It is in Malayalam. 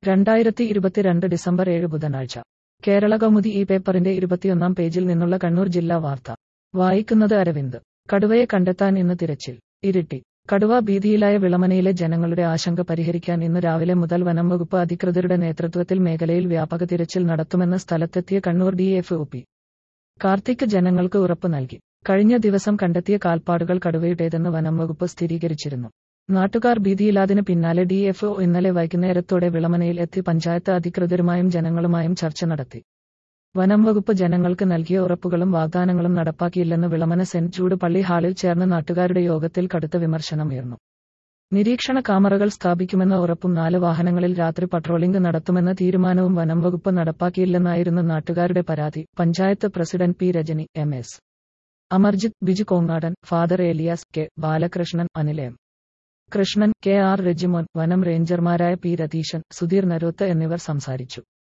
രണ്ടായിരത്തി ഇരുപത്തിരണ്ട് ഡിസംബർ ഏഴ് ബുധനാഴ്ച കേരള കൗമുദി ഈ പേപ്പറിന്റെ ഇരുപത്തിയൊന്നാം പേജിൽ നിന്നുള്ള കണ്ണൂർ ജില്ലാ വാർത്ത വായിക്കുന്നത് അരവിന്ദ് കടുവയെ കണ്ടെത്താൻ ഇന്ന് തിരച്ചിൽ ഇരിട്ടി കടുവ ഭീതിയിലായ വിളമനയിലെ ജനങ്ങളുടെ ആശങ്ക പരിഹരിക്കാൻ ഇന്ന് രാവിലെ മുതൽ വനം വകുപ്പ് അധികൃതരുടെ നേതൃത്വത്തിൽ മേഖലയിൽ വ്യാപക തിരച്ചിൽ നടത്തുമെന്ന് സ്ഥലത്തെത്തിയ Kannur D F O P Karthik ജനങ്ങൾക്ക് ഉറപ്പ് നൽകി കഴിഞ്ഞ ദിവസം കണ്ടെത്തിയ കാൽപ്പാടുകൾ കടുവയുടേതെന്ന് വനം വകുപ്പ് സ്ഥിരീകരിച്ചിരുന്നു നാട്ടുകാർ ഭീതിയില്ലാതിന് പിന്നാലെ ഡി എഫ് ഒ ഇന്നലെ വൈകുന്നേരത്തോടെ വിളമനയിൽ എത്തി പഞ്ചായത്ത് അധികൃതരുമായും ജനങ്ങളുമായും ചർച്ച നടത്തി വനം വകുപ്പ് ജനങ്ങൾക്ക് നൽകിയ ഉറപ്പുകളും വാഗ്ദാനങ്ങളും നടപ്പാക്കിയില്ലെന്ന് വിളമന സെന്റ് ജൂഡ് പള്ളി ഹാളിൽ ചേർന്ന നാട്ടുകാരുടെ യോഗത്തിൽ കടുത്ത വിമർശനമുയർന്നു നിരീക്ഷണ ക്യാമറകൾ സ്ഥാപിക്കുമെന്ന ഉറപ്പും നാല് വാഹനങ്ങളിൽ രാത്രി പട്രോളിംഗ് നടത്തുമെന്ന തീരുമാനവും വനം വകുപ്പ് നടപ്പാക്കിയില്ലെന്നായിരുന്നു നാട്ടുകാരുടെ പരാതി panchayat president P Rajani M S Amarjith Biju Kongadan father Elias K Balakrishnan Anil M Krishnan K R Rejimon വനം റേഞ്ചർമാരായ പി രതീശൻ സുധീർ നരോത്ത് എന്നിവർ സംസാരിച്ചു